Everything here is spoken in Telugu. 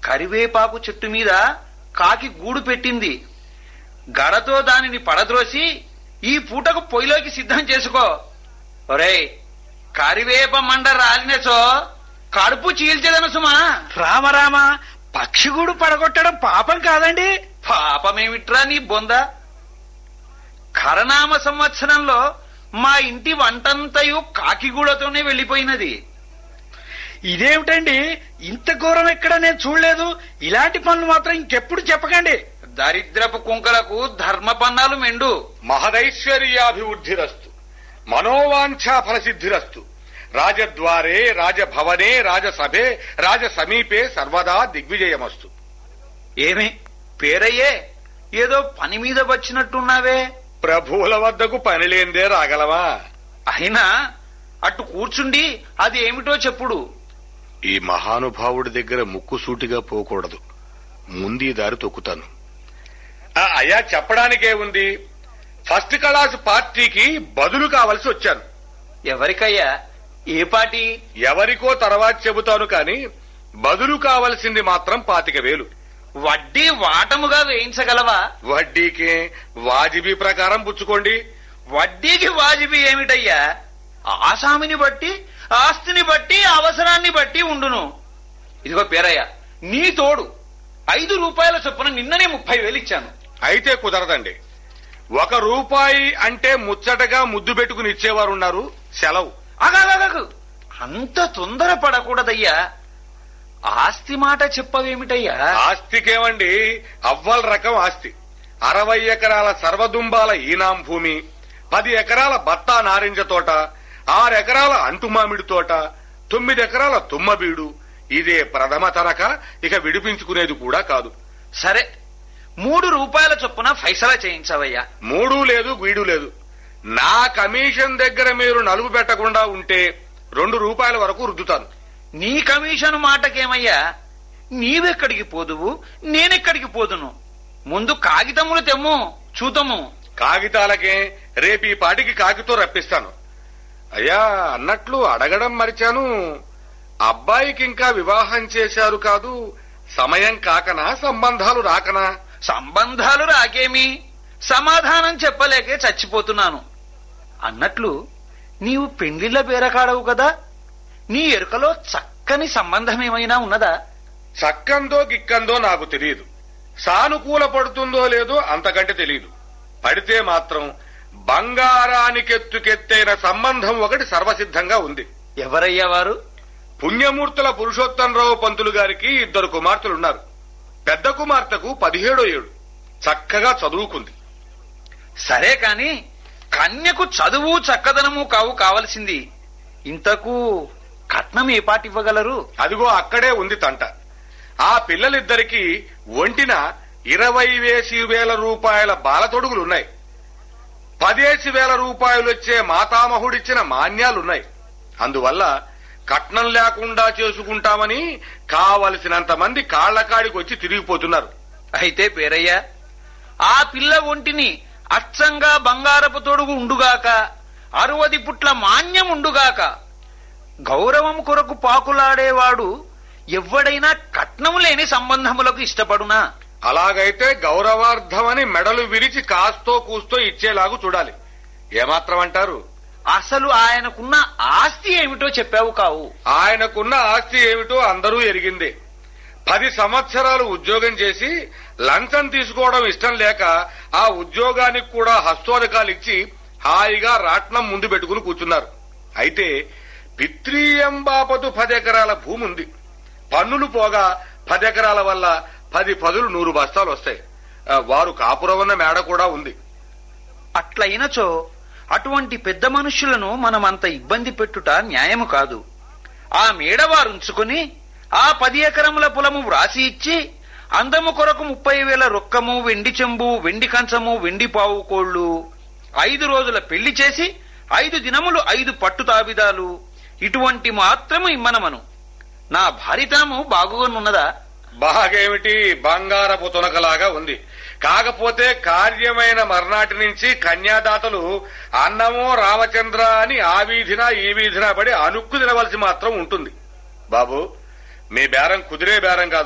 కరివేపాకు చెట్టు మీద కాకి గూడు పెట్టింది గడతో దానిని పడద్రోసి ఈ పూటకు పొయ్యిలోకి సిద్ధం చేసుకో ఒరేయ్ కరివేప మండ రాలినచో కడుపు చీల్చదను సుమా రామరామ పక్షిగూడు పడగొట్టడం పాపం కాదండి పాపమేమిట్రా నీ బొంద కరనామ సంవత్సరంలో మా ఇంటి వంటంతయు కాకిగూడతోనే వెళ్ళిపోయినది ఇదేమిటండి ఇంత ఘోరం ఎక్కడ నేను చూడలేదు ఇలాంటి పనులు మాత్రం ఇంకెప్పుడు చెప్పకండి దరిద్రపు కుంకలకు ధర్మ పన్నాలు మెండు మహదైశ్వర్యాభివృద్ధిరస్తు మనోవాంఛా ఫలసిద్ధిరస్తు రాజద్వారే రాజభవనే రాజసభే రాజసమీపే సర్వదా దిగ్విజయమస్తు ఏమి పేరయ్యే ఏదో పని మీద వచ్చినట్టున్నావే ప్రభువుల వద్దకు పనిలేందే రాగలవా అయినా అటు కూర్చుండి అది ఏమిటో చెప్పుడు ఈ మహానుభావుడి దగ్గర ముక్కుసూటిగా పోకూడదు ముందీ దారి తొక్కుతాను ఆ, అయ్యా చెప్పడానికే ఉంది ఫస్ట్ క్లాస్ పార్టీకి బదులు కావలసి వచ్చాను ఎవరికయ్యా ఏ పాటి ఎవరికో తర్వాత చెబుతాను కాని బదులు కావలసింది మాత్రం పాతిక వేలు వడ్డీ వాటముగా వేయించగలవా వడ్డీకి వాజిబీ ప్రకారం పుచ్చుకోండి వడ్డీకి వాజిబీ ఏమిటయ్యా ఆసామిని బట్టి ఆస్తిని బట్టి అవసరాన్ని బట్టి ఉండును ఇదిగో పేరయ్య నీ తోడు ఐదు రూపాయల చొప్పున నిన్ననే ముప్పై వేలు ఇచ్చాను అయితే కుదరదండి ఒక రూపాయి అంటే ముచ్చటగా ముద్దు పెట్టుకుని ఇచ్చేవారున్నారు సెలవు అగాగగు అంత తొందర పడకూడదయ్యా ఆస్తి మాట చెప్పవేమిటయ్యా ఆస్తికేమండి అవ్వల రకం ఆస్తి అరవై ఎకరాల సర్వదుంబాల ఈనాం భూమి పది ఎకరాల బత్తా నారింజ తోట ఆరు ఎకరాల అంటుమామిడి తోట తొమ్మిది ఎకరాల తుమ్మబీడు ఇదే ప్రథమ తరక ఇక విడిపించుకునేది కూడా కాదు సరే మూడు రూపాయల చొప్పున ఫైసలా చేయించవయ్యా మూడు లేదు వీడు లేదు నా కమిషన్ దగ్గర మీరు నలుగు పెట్టకుండా ఉంటే రెండు రూపాయల వరకు రుద్దుతాను నీ కమిషన్ మాటకేమయ్యా నీవెక్కడికి పోదువు నేనెక్కడికి పోదును ముందు కాగితములు తెమ్ము చూతము కాగితాలకే రేపు ఈ పాటికి కాగితో రప్పిస్తాను అయ్యా అన్నట్లు అడగడం మరిచాను అబ్బాయికి ఇంకా వివాహం చేశారు కాదు సమయం కాకనా సంబంధాలు రాకనా సంబంధాలు రాకేమి సమాధానం చెప్పలేకే చచ్చిపోతున్నాను అన్నట్లు నీవు పెండ్లిళ్ళ బేరకాడవు కదా నీ ఎరుకలో చక్కని సంబంధం ఏమైనా ఉన్నదా చక్కందో గిక్కందో నాకు తెలియదు సానుకూల పడుతుందో లేదో అంతకంటే తెలియదు పడితే మాత్రం బంగారానికెత్తుకెత్తైన సంబంధం ఒకటి సర్వసిద్ధంగా ఉంది ఎవరయ్యా వారు పుణ్యమూర్తుల పురుషోత్తంరావు పంతులు గారికి ఇద్దరు కుమార్తెలున్నారు పెద్ద కుమార్తెకు పదిహేడో ఏడు చక్కగా చదువుకుంది సరే కాని కన్యకు చదువు చక్కదనము కావు కావలసింది ఇంతకు కట్నం ఏ పాటి ఇవ్వగలరు అదిగో అక్కడే ఉంది తంట ఆ పిల్లలిద్దరికి ఒంటిన ఇరవై వేసి వేల రూపాయల బాలతొడుగులున్నాయి పదేసి వేల రూపాయలు వచ్చే మాతామహుడిచ్చిన మాన్యాలున్నాయి అందువల్ల కట్నం లేకుండా చేసుకుంటామని కావలసినంత మంది కాళ్లకాడికి వచ్చి తిరిగిపోతున్నారు అయితే పేరయ్య ఆ పిల్ల ఒంటిని అచ్చంగా బంగారపు తొడుగు ఉండుగాక అరువది పుట్ల మాన్యం ఉండుగాక గౌరవం కొరకు పాకులాడేవాడు ఎవ్వడైనా కట్నం లేని సంబంధములకు ఇష్టపడునా అలాగైతే గౌరవార్థమని మెడలు విరిచి కాస్తో కూస్తో ఇచ్చేలాగు చూడాలి ఏమాత్రం అంటారు అసలు ఆయనకున్న ఆస్తి ఏమిటో చెప్పావు కావు ఆయనకున్న ఆస్తి ఏమిటో అందరూ ఎరిగిందే పది సంవత్సరాలు ఉద్యోగం చేసి లంచం తీసుకోవడం ఇష్టం లేక ఆ ఉద్యోగానికి కూడా హస్తోదకాలు ఇచ్చి హాయిగా రాట్నం ముందు పెట్టుకుని కూర్చున్నారు అయితే పిత్రీయం బాపతు పది ఎకరాల భూమి ఉంది పన్నులు పోగా పది ఎకరాల వల్ల పది పదులు నూరు బస్తాలు వస్తాయి ఆ, వారు కాపురం ఉన్న మేడ కూడా ఉంది అట్లయినచో అటువంటి పెద్ద మనుష్యులను మనమంత ఇబ్బంది పెట్టుట న్యాయము కాదు ఆ మేడవారుంచుకుని ఆ పది ఎకరముల పొలము వ్రాసి ఇచ్చి అందము కొరకు ముప్పై వేల రొక్కము వెండి చెంబు వెండి కంచము వెండి పావు కోళ్లు ఐదు రోజుల పెళ్లి చేసి ఐదు దినములు ఐదు పట్టు తాబిదాలు ఇటువంటి మాత్రము ఇమ్మనమను నా భారితనము బాగుగానున్నదా బాగేమిటి బంగారపు తునకలాగా ఉంది కాకపోతే కార్యమైన మర్నాటి నుంచి కన్యాదాతలు అన్నమో రామచంద్ర అని ఆ వీధిన ఈ వీధిన పడి అనుక్కు తినవలసి మాత్రం ఉంటుంది బాబు మీ బేరం కుదిరే బేరం కాదు